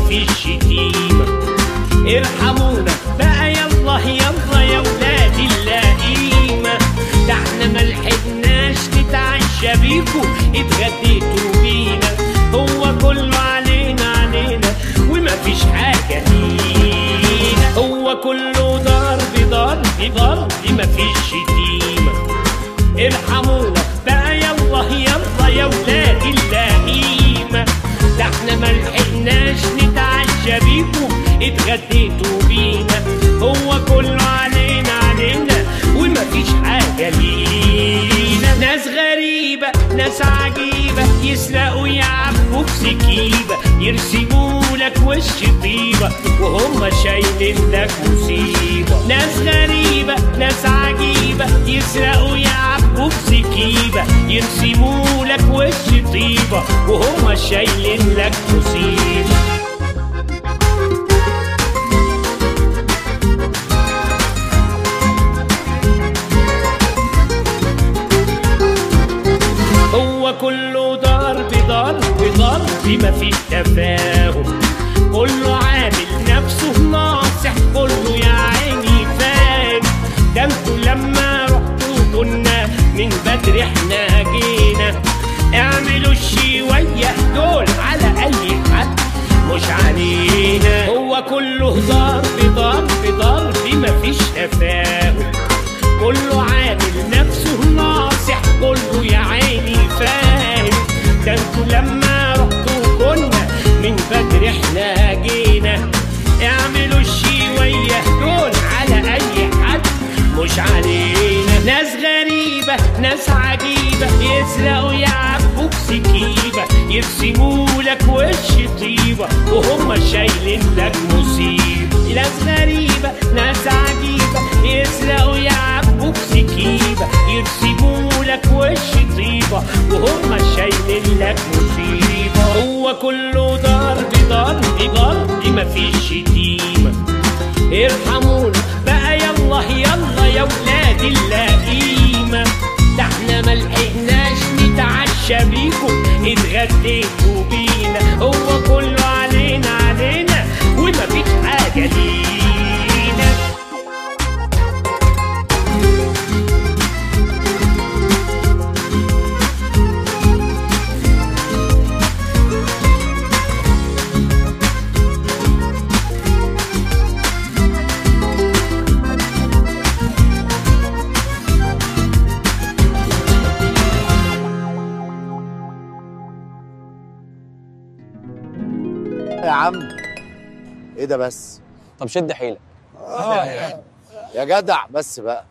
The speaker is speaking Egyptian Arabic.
مفيش شتيمة ارحمونا بقى يلا يلا يا ولاد اللئيمة ده احنا ملحقناش نتعشى بيكو اتغديتوا بينا هو كله علينا علينا ومفيش حاجة لينا هو كله ضرب ضرب ضرب مفيش شتيمة ارحمونا بقى يلا يلا يا ولاد اللئيمة ده احنا ملحقناش نتعشى بيكو اتغديتوا بينا هو كله علينا علينا ومفيش حاجة لينا ناس غريبة ناس عجيبة يسرقوا يعبوا بسكيبة يرسموا لك وش طيبة وهم شايلين لك مصيبة ناس غريبة ناس عجيبة يسرقوا يعبوا بسكيبة يرسموا لك وش طيبة وهم شايلين لك مصيبة هو كله ضرب ضرب ضرب مفيش تفاهم كله عامل نفسه ناصح كله يا عيني فاهم ده انتوا لما رحتوا كنا من بدري احنا جينا اعملوا الشوية دول على اي حد مش علينا هو كله ضرب ضرب ضرب مفيش تفاهم كله عامل نفسه ناصح كله يا عيني فاهم ده انتوا لما رحتوا كنا من بدري احنا جينا اعملوا الشوية دول على اي حد مش علينا ناس غريبة ناس عجيبة يسرقوا يعبوا بسكيبة يرسموا لك وش طيبة وهم شايلين لك مصيبة ناس غريبة ناس عجيبة يسرقوا يعبوا بسكيبة يرسموا لك وش طيبة وهم شايلين لك مصيبة هو كله ضرب ضرب ضرب مفيش شتيمة ارحمونا بقى يلا يلا يا ولاد اللئيمة ده احنا ملحقناش نتعشى بيكم اتغديتوا بينا هو كله علينا علينا ومفيش حاجة لينا يا عم ايه ده بس طب شد حيلك يا جدع بس بقى